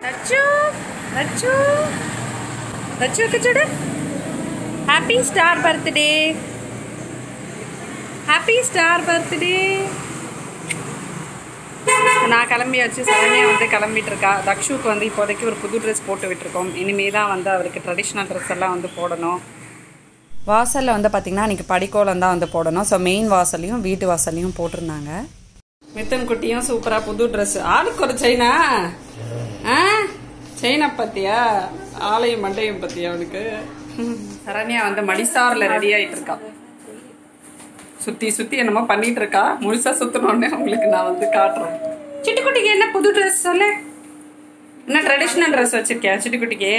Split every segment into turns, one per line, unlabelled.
நச்சு நச்சு நச்சுக்கு சுடு happy star birthday happy star birthday நான் கிளம்பியாச்சு சரண்யா வந்து கிளம்பிட்டு இருக்கா தக்ஷுக்கு வந்து இப்போதைக்கு ஒரு புது ட்ரெஸ் போட்டு விட்டுருக்கோம் இனிமே தான் வந்து அவருக்கு ட்ரெடிஷ்னல் ட்ரெஸ் எல்லாம் வந்து போடணும் வாசலில் வந்து பார்த்திங்கன்னா இன்றைக்கி படிக்கோலம் தான் வந்து போடணும் ஸோ மெயின் வாசல்லையும் வீட்டு வாசல்லையும் போட்டிருந்தாங்க மித்தன் குட்டியும் சூப்பராக புது ட்ரெஸ் ஆளுக்கு ஒரு செயினா ஆ செயினை பத்தியா ஆலயம் மண்டையும் பத்தியா அவனுக்கு சரண்யா வந்து மடிசாரில் ரெடி ஆயிட்டு இருக்கா சுத்தி சுத்தி என்னமோ பண்ணிட்டு இருக்கா முழுசா சுத்தணும்னு உங்களுக்கு நான் வந்து காட்டுறேன் சிட்டுக்குட்டிக்கு என்ன புது ட்ரெஸ் சொல்லு என்ன ட்ரெடிஷ்னல் ட்ரெஸ் வச்சிருக்கியா சிட்டுக்குட்டிக்கு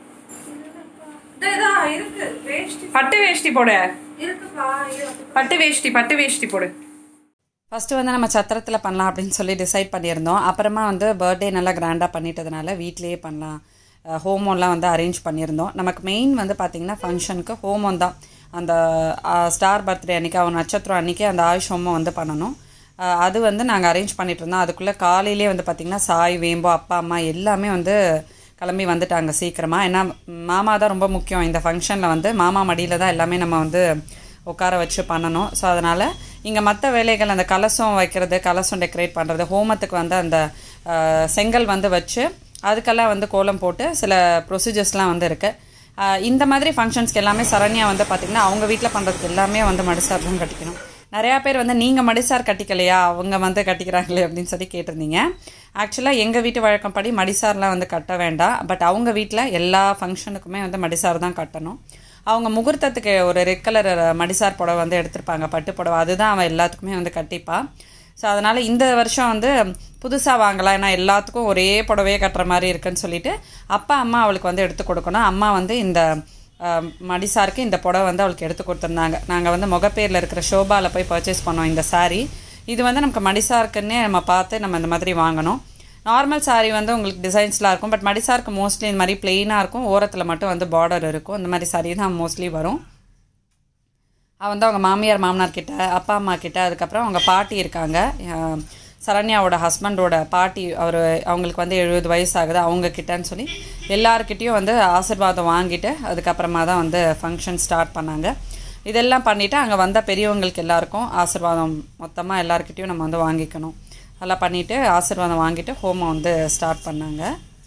இருக்கு வேஷ்டி
பட்டு வேஷ்டி போடு
இருக்குப்பா இருக்கு.
பட்டு வேஷ்டி பட்டு வேஷ்டி போடு ஃபஸ்ட்டு வந்து நம்ம சத்திரத்தில் பண்ணலாம் அப்படின்னு சொல்லி டிசைட் பண்ணியிருந்தோம் அப்புறமா வந்து பர்த்டே நல்லா கிராண்டாக பண்ணிட்டதுனால வீட்லேயே பண்ணலாம் ஹோமோலாம் வந்து அரேஞ்ச் பண்ணியிருந்தோம் நமக்கு மெயின் வந்து பார்த்திங்கன்னா ஃபங்க்ஷனுக்கு ஹோமம் தான் அந்த ஸ்டார் பர்த்டே அன்றைக்கி அவன் நட்சத்திரம் அன்றைக்கி அந்த ஆயுஷ் ஹோமம் வந்து பண்ணணும் அஹ் அது வந்து நாங்கள் அரேஞ்ச் பண்ணிட்டு இருந்தோம் அதுக்குள்ளே காலையிலே வந்து பார்த்திங்கன்னா சாய் வேம்போ அப்பா அம்மா எல்லாமே வந்து கிளம்பி வந்துட்டாங்க சீக்கிரமாக ஏன்னா மாமா தான் ரொம்ப முக்கியம் இந்த ஃபங்க்ஷனில் வந்து மாமா மடியில் தான் எல்லாமே நம்ம வந்து உட்கார வச்சு பண்ணணும் ஸோ அதனால் இங்கே மற்ற வேலைகள் அந்த கலசம் வைக்கிறது கலசம் டெக்கரேட் பண்ணுறது ஹோமத்துக்கு வந்து அந்த அஹ், செங்கல் வந்து வச்சு அதுக்கெல்லாம் வந்து கோலம் போட்டு சில ப்ரொசீஜர்ஸ்லாம் வந்து இருக்குது இந்த மாதிரி ஃபங்க்ஷன்ஸ்க்கு எல்லாமே சரண்யா வந்து பார்த்திங்கன்னா அவங்க வீட்டில் பண்ணுறதுக்கு எல்லாமே வந்து மடிசார் தான் கட்டிக்கணும் நிறையா பேர் வந்து நீங்கள் மடிசார் கட்டிக்கலையா அவங்க வந்து கட்டிக்கிறாங்களே அப்படின்னு சொல்லி கேட்டிருந்தீங்க ஆக்சுவலாக எங்கள் வீட்டு வழக்கப்படி மடிசார்லாம் வந்து கட்ட வேண்டாம் பட் அவங்க வீட்டில் எல்லா ஃபங்க்ஷனுக்குமே வந்து மடிசார் தான் கட்டணும் அவங்க முகூர்த்தத்துக்கு ஒரு ரெட் கலர் மடிசார் புடவை வந்து எடுத்திருப்பாங்க பட்டு புடவை அதுதான் அவன் எல்லாத்துக்குமே வந்து கட்டிப்பா ஸோ அதனால் இந்த வருஷம் வந்து புதுசாக வாங்கலாம் ஏன்னா எல்லாத்துக்கும் ஒரே புடவையே கட்டுற மாதிரி இருக்குன்னு சொல்லிட்டு அப்பா அம்மா அவளுக்கு வந்து எடுத்து கொடுக்கணும் அம்மா வந்து இந்த அஹ், மடிசாருக்கு இந்த புடவை வந்து அவளுக்கு எடுத்து கொடுத்துருந்தாங்க நாங்கள் வந்து முகப்பேரில் இருக்கிற ஷோபாவில் போய் பர்ச்சேஸ் பண்ணோம் இந்த saree இது வந்து நமக்கு மடிசாருக்குன்னே நம்ம பார்த்து நம்ம இந்த மாதிரி வாங்கணும் நார்மல் saree வந்து உங்களுக்கு டிசைன்ஸ்லாம் இருக்கும் பட் மடிசாருக்கு மோஸ்ட்லி இந்த மாதிரி பிளெயினாக இருக்கும் ஓரத்தில் மட்டும் வந்து பார்டர் இருக்கும் இந்த மாதிரி saree தான் மோஸ்ட்லி வரும் அவள் வந்து அவங்க மாமியார் மாமனார் கிட்ட அப்பா அம்மா கிட்ட அதுக்கப்புறம் அவங்க பாட்டி இருக்காங்க அஹ் சரண்யாவோட ஹஸ்பண்டோட பாட்டி அவர் அவங்களுக்கு வந்து எழுபது வயசு ஆகுது அவங்க கிட்டன்னு சொல்லி எல்லாருக்கிட்டேயும் வந்து ஆசீர்வாதம் வாங்கிட்டு அதுக்கப்புறமா தான் வந்து ஃபங்க்ஷன் ஸ்டார்ட் பண்ணாங்க இதெல்லாம் பண்ணிவிட்டு அங்கே வந்த பெரியவங்களுக்கு எல்லாருக்கும் ஆசீர்வாதம் மொத்தமாக எல்லாருக்கிட்டேயும் நம்ம வந்து வாங்கிக்கணும் அதெல்லாம் பண்ணிவிட்டு ஆசீர்வாதம் வாங்கிட்டு ஹோமம் வந்து ஸ்டார்ட் பண்ணாங்க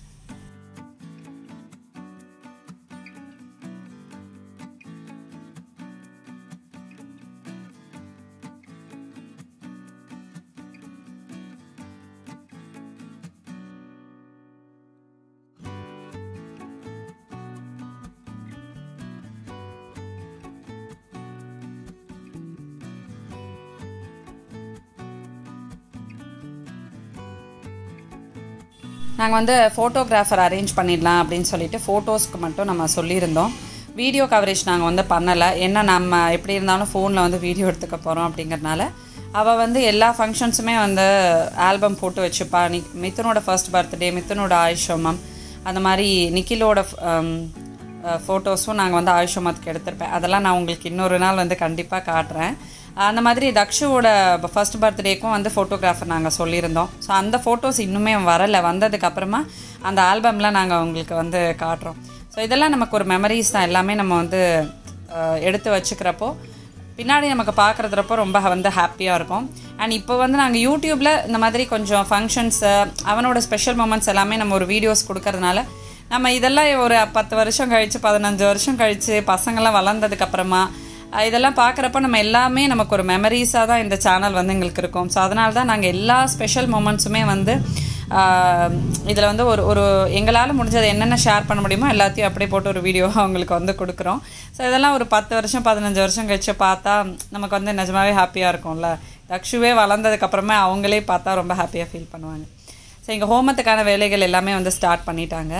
நாங்கள் வந்து ஃபோட்டோகிராஃபர் அரேஞ்ச் பண்ணிடலாம் அப்படின்னு சொல்லிட்டு ஃபோட்டோஸ்க்கு மட்டும் நம்ம சொல்லியிருந்தோம் வீடியோ கவரேஜ் நாங்கள் வந்து பண்ணலை ஏன்னா நம்ம எப்படி இருந்தாலும் ஃபோனில் வந்து வீடியோ எடுத்துக்க போகிறோம் அப்படிங்கிறனால அவள் வந்து எல்லா ஃபங்க்ஷன்ஸுமே வந்து ஆல்பம் போட்டு வச்சுப்பா நி மிதுனோட ஃபர்ஸ்ட் பர்த்டே மிதுனோட ஆயுஷமம் அந்த மாதிரி நிக்கிலோட ஃபோட்டோஸும் நாங்கள் வந்து ஆயுஷமத்துக்கு எடுத்திருப்பேன் அதெல்லாம் நான் உங்களுக்கு இன்னொரு நாள் வந்து கண்டிப்பாக காட்டுறேன் அந்த மாதிரி தக்ஷுவோட ஃபர்ஸ்ட் பர்த்டேக்கும் வந்து ஃபோட்டோகிராஃபர் நாங்கள் சொல்லியிருந்தோம் ஸோ அந்த ஃபோட்டோஸ் இன்னுமே வரலை வந்ததுக்கு அப்புறமா அந்த ஆல்பம்லாம் நாங்கள் உங்களுக்கு வந்து காட்டுறோம் ஸோ இதெல்லாம் நமக்கு ஒரு மெமரிஸ் தான் எல்லாமே நம்ம வந்து அஹ், எடுத்து வச்சுக்கிறப்போ பின்னாடி நமக்கு பார்க்குறதுறப்போ ரொம்ப வந்து ஹாப்பியாக இருக்கும் அண்ட் இப்போ வந்து நாங்கள் யூடியூப்பில் இந்த மாதிரி கொஞ்சம் ஃபங்க்ஷன்ஸு அவனோட ஸ்பெஷல் மூமெண்ட்ஸ் எல்லாமே நம்ம ஒரு வீடியோஸ் கொடுக்கறதுனால நம்ம இதெல்லாம் ஒரு பத்து வருஷம் கழித்து பதினஞ்சு வருஷம் கழித்து பசங்கள்லாம் வளர்ந்ததுக்கு அப்புறமா அஹ் இதெல்லாம் பார்க்குறப்ப நம்ம எல்லாமே நமக்கு ஒரு மெமரிஸாக தான் இந்த சேனல் வந்து எங்களுக்கு இருக்கும் ஸோ அதனால தான் நாங்கள் எல்லா ஸ்பெஷல் மூமெண்ட்ஸுமே வந்து இதில் வந்து ஒரு ஒரு எங்களால் முடிஞ்சது என்னென்ன ஷேர் பண்ண முடியுமோ எல்லாத்தையும் அப்படியே போட்டு ஒரு வீடியோ அவங்களுக்கு வந்து கொடுக்குறோம் ஸோ இதெல்லாம் ஒரு பத்து வருஷம் பதினஞ்சு வருஷம் கழிச்சு பார்த்தா நமக்கு வந்து நிஜமாவே ஹாப்பியாக இருக்கும்ல தக்ஷுவே வளர்ந்ததுக்கப்புறமே அவங்களே பார்த்தா ரொம்ப ஹாப்பியாக ஃபீல் பண்ணுவாங்க ஸோ எங்கள் ஹோமத்துக்கான வேலைகள் எல்லாமே வந்து ஸ்டார்ட் பண்ணிட்டாங்க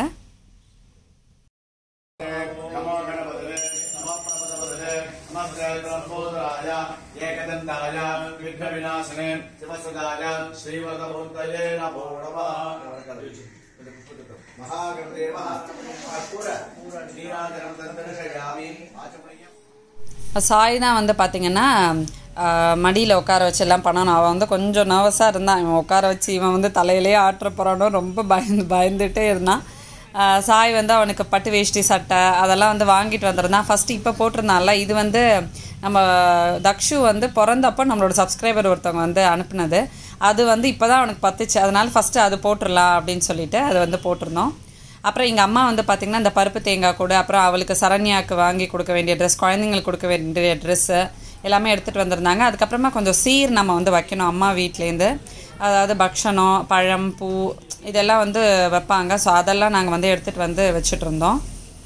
नमो गणपतये नमो प्रपदपतये नमस्ते ब्रह्मोदराय एकदन्ताय विघ्नविनाशने शिवसुदाय श्रीवरदमूर्तये नमो नमः महागणदेवः कर्पूर नीराजनं दर्शयामि आचमनीयम्
சாய் தான் வந்து பார்த்தீங்கன்னா மடியில் உட்கார வச்சு எல்லாம் பண்ணணும் அவன் வந்து கொஞ்சம் நர்வஸாக இருந்தான் இவன் உட்கார வச்சு இவன் வந்து தலையிலே ஆட்டுற போகிறானோ ரொம்ப பயந்து பயந்துட்டே இருந்தான் ஆஹ் சாய் வந்து அவனுக்கு பட்டு வேஷ்டி சட்டை அதெல்லாம் வந்து வாங்கிட்டு வந்திருந்தான் ஃபஸ்ட்டு இப்போ போட்டிருந்தான்ல இது வந்து நம்ம தக்ஷு வந்து பிறந்தப்போ நம்மளோட சப்ஸ்கிரைபர் ஒருத்தவங்க வந்து அனுப்புனது அது வந்து இப்போ தான் அவனுக்கு பத்துச்சு அதனால ஃபஸ்ட்டு அது போட்டுடலாம் அப்படின்னு சொல்லிட்டு அது வந்து போட்டிருந்தோம் அப்புறம் எங்கள் அம்மா வந்து பார்த்திங்கன்னா இந்த பருப்பு தேங்காய் கூட அப்புறம் அவளுக்கு சரண்யாவுக்கு வாங்கி கொடுக்க வேண்டிய ட்ரெஸ் குழந்தைங்களுக்கு கொடுக்க வேண்டிய ட்ரெஸ்ஸு எல்லாமே எடுத்துகிட்டு வந்திருந்தாங்க அதுக்கப்புறமா கொஞ்சம் சீர் நம்ம வந்து வைக்கணும் அம்மா வீட்லேருந்து அதாவது பக்ஷணம் பழம் பூ இதெல்லாம் வந்து வைப்பாங்க ஸோ அதெல்லாம் நாங்கள் வந்து எடுத்துகிட்டு வந்து வச்சுட்டு இருந்தோம்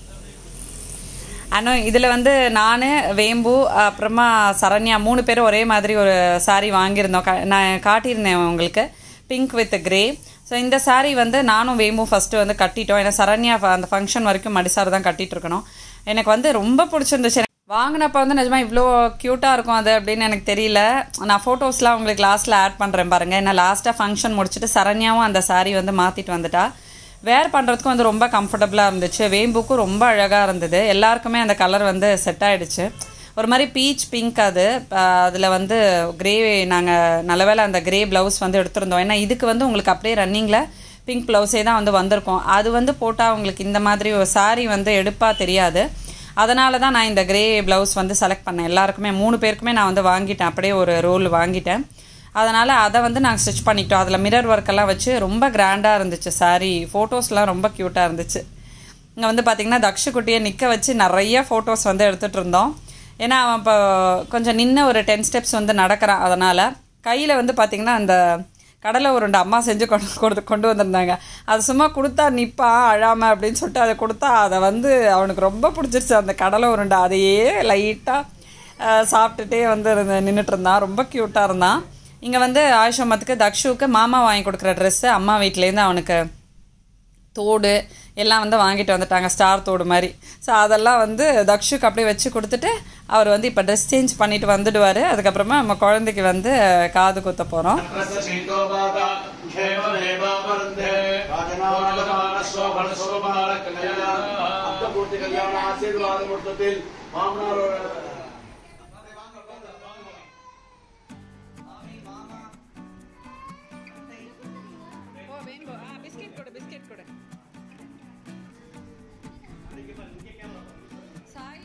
ஆனால் இதில் வந்து நான் வேம்பு அப்புறமா சரண்யா மூணு பேரும் ஒரே மாதிரி ஒரு saree வாங்கியிருந்தோம் கா- நான் காட்டியிருந்தேன் உங்களுக்கு பிங்க் வித் கிரே ஸோ இந்த saree வந்து நானும் வேம்பும் ஃபஸ்ட்டு வந்து கட்டிட்டோம் ஏன்னா சரண்யா ஃப- அந்த ஃபங்க்ஷன் வரைக்கும் மடிசார் தான் கட்டிட்டு இருக்கணும் எனக்கு வந்து ரொம்ப பிடிச்சிருந்துச்சு வாங்கினப்ப வந்து நிஜமா இவ்வளோ க்யூட்டாக இருக்கும் அது அப்படின்னு எனக்கு தெரியல நான் ஃபோட்டோஸ்லாம் உங்களுக்கு லாஸ்ட்டில் ஆட் பண்ணுறேன் பாருங்கள் ஏன்னா லாஸ்ட்டாக ஃபங்க்ஷன் முடிச்சுட்டு சரண்யாவும் அந்த saree வந்து மாற்றிட்டு வந்துட்டா வேர் பண்ணுறதுக்கும் வந்து ரொம்ப கம்ஃபர்டபுளாக இருந்துச்சு வேம்புக்கும் ரொம்ப அழகாக இருந்தது எல்லாருக்குமே அந்த கலர் வந்து செட் ஆயிடுச்சு ஒரு மாதிரி பீச் பிங்க் அது அதில் வந்து கிரே நாங்கள் நல்லவேளை அந்த கிரே ப்ளவுஸ் வந்து எடுத்திருந்தோம் ஏன்னா இதுக்கு வந்து உங்களுக்கு அப்படியே ரன்னிங்கில் பிங்க் ப்ளவுஸே தான் வந்து வந்திருக்கும் அது வந்து போட்டால் உங்களுக்கு இந்த மாதிரி ஒரு saree வந்து எடுப்பாக தெரியாது அதனால தான் நான் இந்த கிரே ப்ளவுஸ் வந்து செலக்ட் பண்ணேன் எல்லாருக்குமே மூணு பேருக்குமே நான் வந்து வாங்கிட்டேன் அப்படியே ஒரு ரோல் வாங்கிட்டேன் அதனால் அதை வந்து நாங்கள் ஸ்டிச் பண்ணிக்கிட்டோம் அதில் மிரர் ஒர்க்கெல்லாம் வச்சு ரொம்ப கிராண்டாக இருந்துச்சு saree ஃபோட்டோஸ்லாம் ரொம்ப க்யூட்டாக இருந்துச்சு இங்கே வந்து பார்த்திங்கன்னா தக்ஷு குட்டியை நிற்க வச்சு நிறைய ஃபோட்டோஸ் வந்து எடுத்துகிட்டு இருந்தோம் ஏன்னா அவன் இப்போ கொஞ்சம் நின்று ஒரு டென் ஸ்டெப்ஸ் வந்து நடக்கிறான் அதனால் கையில் வந்து பார்த்திங்கன்னா அந்த கடலை உருண்டை அம்மா செஞ்சு கொண்டு கொண்டு கொண்டு வந்திருந்தாங்க அது சும்மா கொடுத்தா நிற்பான் அழாமல் அப்படின்னு சொல்லிட்டு அதை கொடுத்தா அதை வந்து அவனுக்கு ரொம்ப பிடிச்சிருச்சு அந்த கடலை உருண்டை அதையே லைட்டாக சாப்பிட்டுட்டே வந்து இருந்து நின்றுட்டு இருந்தான் ரொம்ப க்யூட்டாக இருந்தான் இங்கே வந்து ஆயுஷமத்துக்கு தக்ஷுவுக்கு மாமா வாங்கி கொடுக்குற ட்ரெஸ்ஸு அம்மா வீட்டிலேருந்து அவனுக்கு தோடு எல்லாம் வந்து வாங்கிட்டு வந்துட்டாங்க ஸ்டார் தோடு மாதிரி ஸோ அதெல்லாம் வந்து தக்ஷுக்கு அப்படியே வச்சு கொடுத்துட்டு அவர் வந்து இப்போ ட்ரெஸ் சேஞ்ச் பண்ணிட்டு வந்துடுவார் அதுக்கப்புறமா நம்ம குழந்தைக்கு வந்து காது குத்த போகிறோம் பிஸ்கெட் கொடு பிஸ்கெட் கொடு சாய்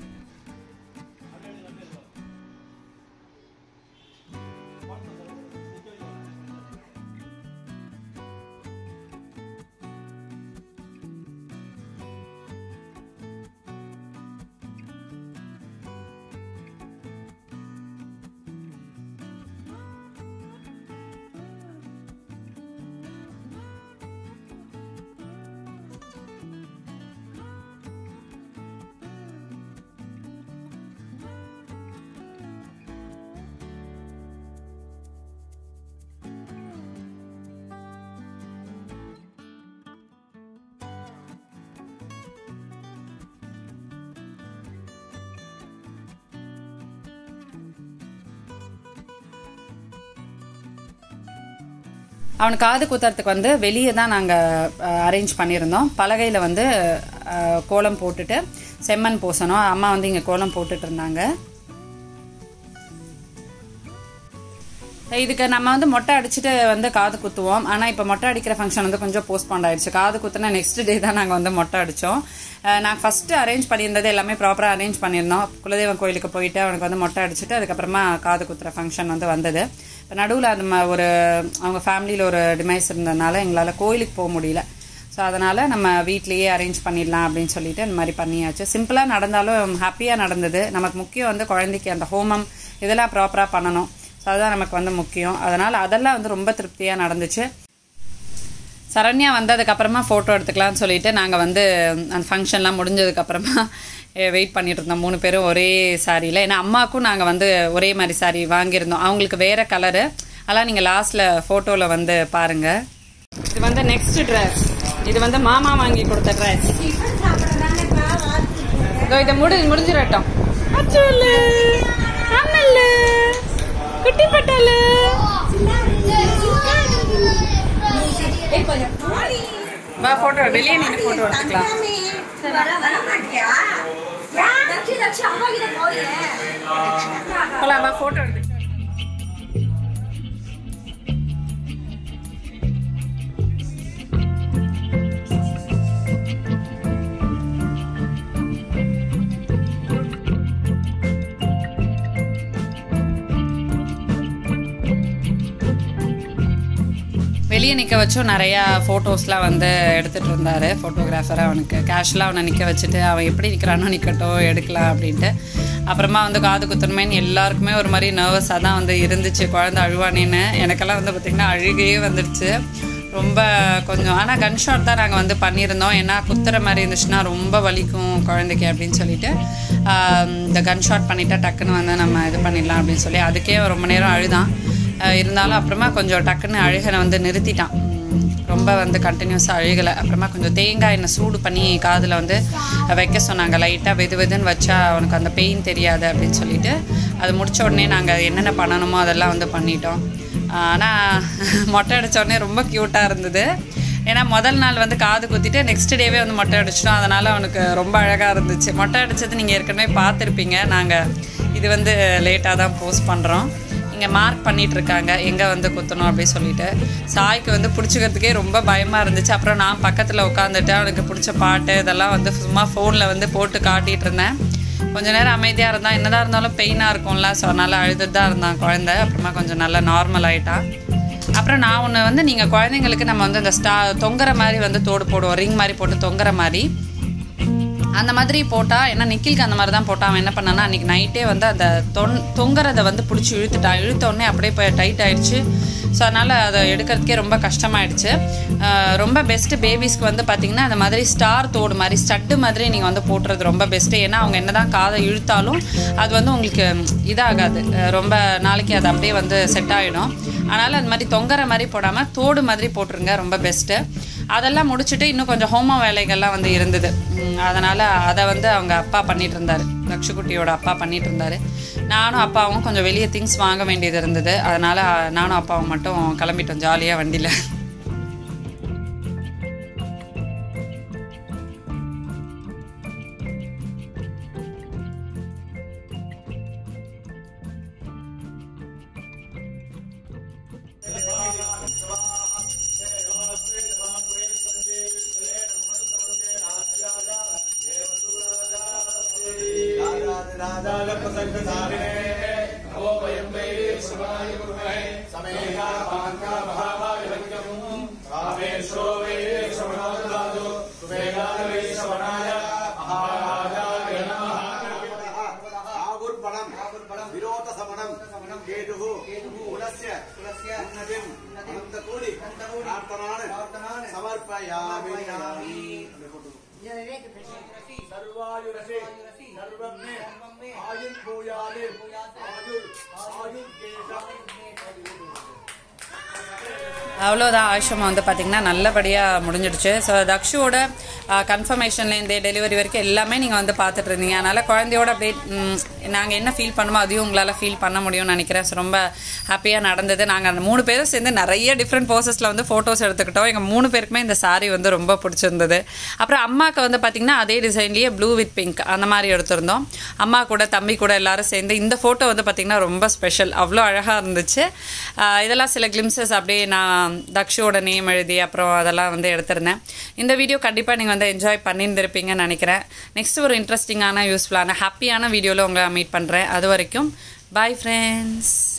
அவனுக்கு காது குத்துறதுக்கு வந்து வெளியே தான் நாங்கள் அரேஞ்ச் பண்ணியிருந்தோம் பலகையில் வந்து அஹ், கோலம் போட்டுட்டு செம்மண் பூசணும் அம்மா வந்து இங்கே கோலம் போட்டுட்டு இருந்தாங்க இதுக்கு நம்ம வந்து மொட்டை அடிச்சுட்டு வந்து காது குத்துவோம் ஆனால் இப்போ மொட்டை அடிக்கிற ஃபங்க்ஷன் வந்து கொஞ்சம் போஸ்ட்பாண்ட் ஆயிடுச்சு காது குத்துனா நெக்ஸ்ட் டே தான் நாங்கள் வந்து மொட்டை அடித்தோம் நான் ஃபஸ்ட்டு அரேஞ்ச் பண்ணியிருந்தது எல்லாமே ப்ராப்பராக அரேஞ்ச் பண்ணியிருந்தோம் குலதெய்வம் கோயிலுக்கு போயிட்டு அவனுக்கு வந்து மொட்டை அடிச்சுட்டு அதுக்கப்புறமா காது குத்துற ஃபங்க்ஷன் வந்து வந்தது இப்போ நடுவில் அந்த ம- ஒரு அவங்க ஃபேமிலியில் ஒரு டிமைஸ் இருந்ததுனால எங்களால் கோயிலுக்கு போக முடியல ஸோ அதனால் நம்ம வீட்லேயே அரேஞ்ச் பண்ணிடலாம் அப்படின்னு சொல்லிட்டு இந்த மாதிரி பண்ணியாச்சு சிம்பிளாக நடந்தாலும் ஹாப்பியாக நடந்தது நமக்கு முக்கியம் வந்து குழந்தைக்கு அந்த ஹோமம் இதெல்லாம் ப்ராப்பராக பண்ணணும் ஸோ அதுதான் நமக்கு வந்து முக்கியம் அதனால் அதெல்லாம் வந்து ரொம்ப திருப்தியாக நடந்துச்சு சரண்யா வந்ததுக்கப்புறமா ஃபோட்டோ எடுத்துக்கலாம்னு சொல்லிட்டு நாங்கள் வந்து அந்த ஃபங்க்ஷன்லாம் முடிஞ்சதுக்கப்புறமா வெயிட் பண்ணிட்டு இருந்தோம் மூணு பேரும் ஒரே சாரியில் ஏன்னா அம்மாவுக்கும் நாங்கள் வந்து ஒரே மாதிரி சாரி வாங்கியிருந்தோம் அவங்களுக்கு வேறு கலரு அதெல்லாம் நீங்கள் லாஸ்ட்டில் ஃபோட்டோவில் வந்து பாருங்கள் இது வந்து நெக்ஸ்ட் ட்ரெஸ் இது வந்து மாமா வாங்கி கொடுத்த ட்ரெஸ் இதோ இதை முடி முடிஞ்சிடட்டும் அச்சோலு அம்மல்லு குட்டி பட்டாலு வா போட்டோ வெளியே நின்று போட்டோ எடுத்துக்கலாம்
வர வர மாட்டியா
தச்சி தச்சி அம்மா கிட்ட போறேன்
போலாமா ஃபோட்டோ எடுத்து வெளியே நிற்க வச்சும் நிறையா ஃபோட்டோஸ்லாம் வந்து எடுத்துகிட்டு இருந்தார் ஃபோட்டோகிராஃபர் அவனுக்கு கேஷுவலாக அவனை நிற்க வச்சுட்டு அவன் எப்படி நிற்கிறானோ நிற்கட்டும் எடுக்கலாம் அப்படின்ட்டு அப்புறமா வந்து காது குத்தணுமேன்னு எல்லாருக்குமே ஒரு மாதிரி நர்வஸாக தான் வந்து இருந்துச்சு குழந்தை அழுவானேன்னு எனக்கெல்லாம் வந்து பார்த்திங்கன்னா அழுகையே வந்துடுச்சு ரொம்ப கொஞ்சம் ஆனால் கன் ஷாட் தான் நாங்கள் வந்து பண்ணியிருந்தோம் ஏன்னா குத்துற மாதிரி இருந்துச்சுன்னா ரொம்ப வலிக்கும் குழந்தைக்கு அப்படின்னு சொல்லிட்டு ஆஹ் இந்த கன் ஷாட் பண்ணிட்டா டக்குன்னு வந்து நம்ம இது பண்ணிடலாம் அப்படின்னு சொல்லி அதுக்கே ரொம்ப நேரம் அழுதான் ஆஹ் இருந்தாலும் அப்புறமா கொஞ்சம் டக்குன்னு அழுகனை வந்து நிறுத்திட்டான் உம் ரொம்ப வந்து கண்டினியூஸாக அழுகலை அப்புறமா கொஞ்சம் தேங்காய் எண்ணெய் சூடு பண்ணி காதில் வந்து வைக்க சொன்னாங்க லைட்டாக வெது வெதுன்னு வச்சா அவனுக்கு அந்த பெயின் தெரியாது அப்படின்னு சொல்லிட்டு அது முடிச்ச உடனே நாங்கள் என்னென்ன பண்ணணுமோ அதெல்லாம் வந்து பண்ணிட்டோம் ஆனால் மொட்டை அடிச்ச உடனே ரொம்ப க்யூட்டாக இருந்தது ஏன்னா முதல் நாள் வந்து காது குத்திட்டு நெக்ஸ்ட் டேவே வந்து மொட்டை அடிச்சிட்டோம் அதனால் அவனுக்கு ரொம்ப அழகாக இருந்துச்சு மொட்டை அடித்தது நீங்கள் ஏற்கனவே பார்த்துருப்பீங்க நாங்கள் இது வந்து லேட்டாக தான் போஸ்ட் பண்ணுறோம் இங்கே மார்க் பண்ணிட்டு இருக்காங்க எங்கே வந்து குத்தணும் அப்படின்னு சொல்லிட்டு சாய்க்கு வந்து பிடிச்சிக்கிறதுக்கே ரொம்ப பயமாக இருந்துச்சு அப்புறம் நான் பக்கத்தில் உட்காந்துட்டு அவனுக்கு பிடிச்ச பாட்டு இதெல்லாம் வந்து சும்மா ஃபோனில் வந்து போட்டு காட்டிகிட்டு இருந்தேன் கொஞ்ச நேரம் அமைதியாக இருந்தான் என்னதான் இருந்தாலும் பெயினாக இருக்கும்ல ஸோ அதனால் அழுதுட்டு தான் இருந்தான் குழந்தை அப்புறமா கொஞ்சம் நல்லா நார்மல் ஆயிட்டான் அப்புறம் நான் ஒன்று வந்து நீங்கள் குழந்தைங்களுக்கு நம்ம வந்து இந்த ஸ்டா தொங்குற மாதிரி வந்து தோடு போடுவோம் ரிங் மாதிரி போட்டு தொங்குற மாதிரி அந்த மாதிரி போட்டால் ஏன்னா நிக்கிலுக்கு அந்த மாதிரி தான் போட்டால் அவன் என்ன பண்ணான்னா அன்றைக்கி நைட்டே வந்து அந்த தொன் தொங்குறதை வந்து பிடிச்சி இழுத்துட்டான் இழுத்த உடனே அப்படியே போய் டைட் ஆயிடுச்சு ஸோ அதனால் அதை எடுக்கிறதுக்கே ரொம்ப கஷ்டமாயிடுச்சு ஆஹ் ரொம்ப பெஸ்ட்டு பேபிஸ்க்கு வந்து பார்த்திங்கன்னா அந்த மாதிரி ஸ்டார் தோடு மாதிரி ஸ்டட்டு மாதிரி நீங்கள் வந்து போட்டுறது ரொம்ப பெஸ்ட்டு ஏன்னா அவங்க என்ன தான் காதை இழுத்தாலும் அது வந்து உங்களுக்கு இதாகாது அஹ் ரொம்ப நாளைக்கு அது அப்படியே வந்து செட் ஆகிடும் அதனால் அந்த மாதிரி தொங்குற மாதிரி போடாமல் தோடு மாதிரி போட்டுருங்க ரொம்ப பெஸ்ட்டு அதெல்லாம் முடிச்சுட்டு இன்னும் கொஞ்சம் ஹோம வேலைகள்லாம் வந்து இருந்தது உம், அதனால அதை வந்து அவங்க அப்பா பண்ணிட்டு இருந்தாரு லக்ஷுக்குட்டியோட அப்பா பண்ணிட்டு இருந்தாரு நானும் அப்பாவும் கொஞ்சம் வெளியே திங்ஸ் வாங்க வேண்டியது இருந்தது அதனால நானும் அப்பாவும் மட்டும் கிளம்பிட்டோம் ஜாலியாக வண்டியில்
ஆகுர்பணம் விரோதசமணம் கேதுः குலஸ்ய உன்னதிம் அனந்தகோடி பிரார்த்தனான் சமர்ப்பயாமி சர்வாயுரசி சர்வமே ஆயுர் பூயாதி ஆயுர் ஆயுர் கேசம்
அவ்வளோதான் ஆயுஷமா வந்து பார்த்திங்கன்னா நல்லபடியாக முடிஞ்சிடுச்சு ஸோ தக்ஷுவோட கன்ஃபர்மேஷன்லேருந்து டெலிவரி வரைக்கும் எல்லாமே நீங்கள் வந்து பார்த்துட்டு இருந்தீங்க அதனால் குழந்தையோட அப்படியே நாங்கள் என்ன ஃபீல் பண்ணுமோ அதையும் உங்களால் ஃபீல் பண்ண முடியும்னு நினைக்கிறேன் ஸோ ரொம்ப ஹாப்பியாக நடந்தது நாங்கள் அந்த மூணு பேரும் சேர்ந்து நிறைய டிஃப்ரெண்ட் போசஸில் வந்து ஃபோட்டோஸ் எடுத்துக்கிட்டோம் எங்கள் மூணு பேருக்குமே இந்த saree வந்து ரொம்ப பிடிச்சிருந்தது அப்புறம் அம்மாவுக்கு வந்து பார்த்திங்கன்னா அதே டிசைன்லேயே ப்ளூ வித் பிங்க் அந்த மாதிரி எடுத்திருந்தோம் அம்மா கூட தம்பி கூட எல்லாரும் சேர்ந்து இந்த ஃபோட்டோ வந்து பார்த்திங்கன்னா ரொம்ப ஸ்பெஷல் அவ்வளோ அழகாக இருந்துச்சு ஆஹ் இதெல்லாம் சில கிளிம்சஸ் அப்படியே நான் தக்ஷோட நேம் எழுதி அப்புறம் அதெல்லாம் வந்து எடுத்திருந்தேன் இந்த வீடியோ கண்டிப்பாக நீங்கள் வந்து என்ஜாய் பண்ணியிருந்திருப்பீங்கன்னு நினைக்கிறேன் நெக்ஸ்ட் ஒரு இன்ட்ரெஸ்டிங்கான யூஸ்ஃபுல்லான ஹாப்பியான வீடியோவில் உங்களை மீட் பண்ணுறேன் அது வரைக்கும் பாய் ஃப்ரெண்ட்ஸ்